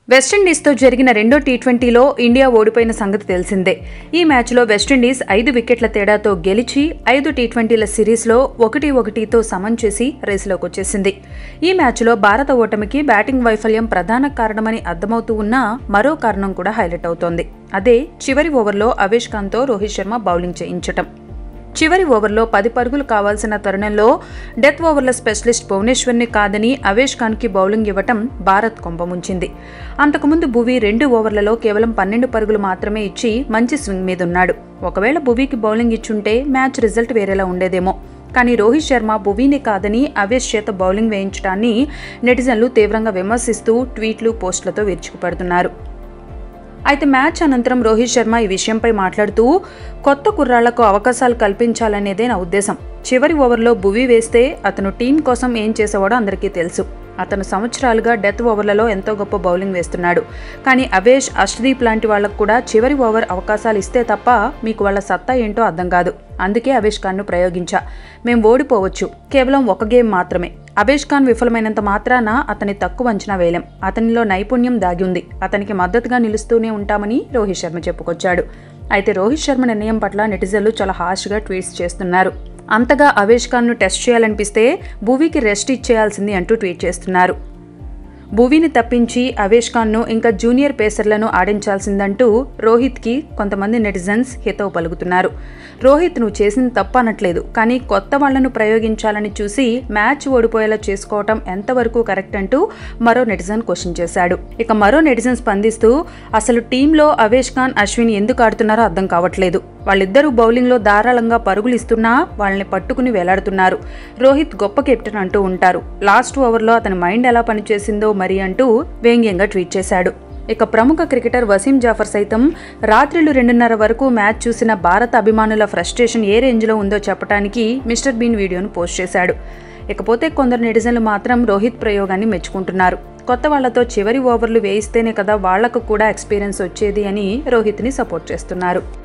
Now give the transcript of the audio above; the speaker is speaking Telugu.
వెస్టిండీస్తో జరిగిన రెండో టీ ట్వంటీలో ఇండియా ఓడిపోయిన సంగతి తెలిసిందే ఈ మ్యాచ్లో వెస్టిండీస్ ఐదు వికెట్ల తేడాతో గెలిచి ఐదు టీ ట్వంటీల సిరీస్లో ఒకటి ఒకటితో సమం చేసి రేసులోకి వచ్చేసింది ఈ మ్యాచ్లో భారత ఓటమికి బ్యాటింగ్ వైఫల్యం ప్రధాన కారణమని అర్థమవుతూ ఉన్నా మరో కారణం కూడా హైలైట్ అవుతోంది అదే చివరి ఓవర్లో అవేష్ ఖాన్తో రోహిత్ శర్మ బౌలింగ్ చేయించటం చివరి ఓవర్లో పది పరుగులు కావాల్సిన తరుణంలో డెత్ ఓవర్ల స్పెషలిస్ట్ భువనేశ్వర్ని కాదని అవేష్ ఖాన్కి బౌలింగ్ ఇవ్వటం భారత్ కొంపముంచింది అంతకుముందు భువీ రెండు ఓవర్లలో కేవలం పన్నెండు పరుగులు మాత్రమే ఇచ్చి మంచి స్వింగ్ మీదున్నాడు ఒకవేళ భువీకి బౌలింగ్ ఇచ్చుంటే మ్యాచ్ రిజల్ట్ వేరేలా ఉండేదేమో కానీ రోహిత్ శర్మ భువీని కాదని అవేష్ చేత బౌలింగ్ వేయించడాన్ని నెటిజన్లు తీవ్రంగా విమర్శిస్తూ ట్వీట్లు పోస్టులతో విరుచుకుపడుతున్నారు అయితే మ్యాచ్ అనంతరం రోహిత్ శర్మ ఈ విషయంపై మాట్లాడుతూ కొత్త కుర్రాళ్లకు అవకాశాలు కల్పించాలనేదే నా ఉద్దేశం చివరి ఓవర్లో భువి వేస్తే అతను టీం కోసం ఏం చేసేవాడో అందరికీ తెలుసు అతను సంవత్సరాలుగా డెత్ ఓవర్లలో ఎంతో గొప్ప బౌలింగ్ వేస్తున్నాడు కానీ అవేష్ అర్షదీప్ లాంటి వాళ్లకు కూడా చివరి ఓవర్ అవకాశాలు ఇస్తే తప్ప మీకు వాళ్ళ సత్తా ఏంటో అర్థం కాదు అందుకే అవేష్ ఖాన్ను ప్రయోగించా మేం ఓడిపోవచ్చు కేవలం ఒక గేమ్ మాత్రమే అవేష్ ఖాన్ విఫలమైనంత మాత్రాన అతని తక్కువ అంచనా వేయలేం అతనిలో నైపుణ్యం దాగి ఉంది అతనికి మద్దతుగా నిలుస్తూనే ఉంటామని రోహిత్ శర్మ చెప్పుకొచ్చాడు అయితే రోహిత్ శర్మ నిర్ణయం పట్ల నెటిజన్లు చాలా హార్ష్గా ట్వీట్స్ చేస్తున్నారు అంతగా అవేష్ ఖాన్ను టెస్ట్ చేయాలనిపిస్తే భూవీకి రెస్ట్ ఇచ్చేయాల్సింది అంటూ ట్వీట్ చేస్తున్నారు భువీని తప్పించి అవేష్ ఖాన్ను ఇంకా జూనియర్ పేసర్లను ఆడించాల్సిందంటూ రోహిత్కి కొంతమంది నెటిజన్స్ హితవు పలుకుతున్నారు రోహిత్ నువ్వు చేసింది తప్పు అనట్లేదు కానీ కొత్త వాళ్లను ప్రయోగించాలని చూసి మ్యాచ్ ఓడిపోయేలా చేసుకోవటం ఎంతవరకు కరెక్ట్ అంటూ మరో నెటిజన్ క్వశ్చన్ చేశాడు ఇక మరో నెటిజన్ స్పందిస్తూ అసలు టీంలో అవేష్ ఖాన్ అశ్విన్ ఎందుకు ఆడుతున్నారో అర్థం కావట్లేదు వాళ్ళిద్దరూ బౌలింగ్లో ధారాళంగా పరుగులు ఇస్తున్నా వాళ్ళని పట్టుకుని వేలాడుతున్నారు రోహిత్ గొప్ప కెప్టెన్ అంటూ ఉంటారు లాస్ట్ ఓవర్లో అతని మైండ్ ఎలా పనిచేసిందో మరి అంటూ వ్యంగ్యంగా ట్వీట్ చేశాడు ఇక ప్రముఖ క్రికెటర్ వసీం జాఫర్ సైతం రాత్రిళ్ళు రెండున్నర వరకు మ్యాచ్ చూసిన భారత అభిమానుల ఫ్రస్ట్రేషన్ ఏ రేంజ్లో ఉందో చెప్పడానికి మిస్టర్ బీన్ వీడియోను పోస్ట్ చేశాడు ఇకపోతే కొందరు నెటిజన్లు మాత్రం రోహిత్ ప్రయోగాన్ని మెచ్చుకుంటున్నారు కొత్త వాళ్లతో చివరి ఓవర్లు వేయిస్తేనే కదా వాళ్లకు కూడా ఎక్స్పీరియన్స్ వచ్చేది అని రోహిత్ని సపోర్ట్ చేస్తున్నారు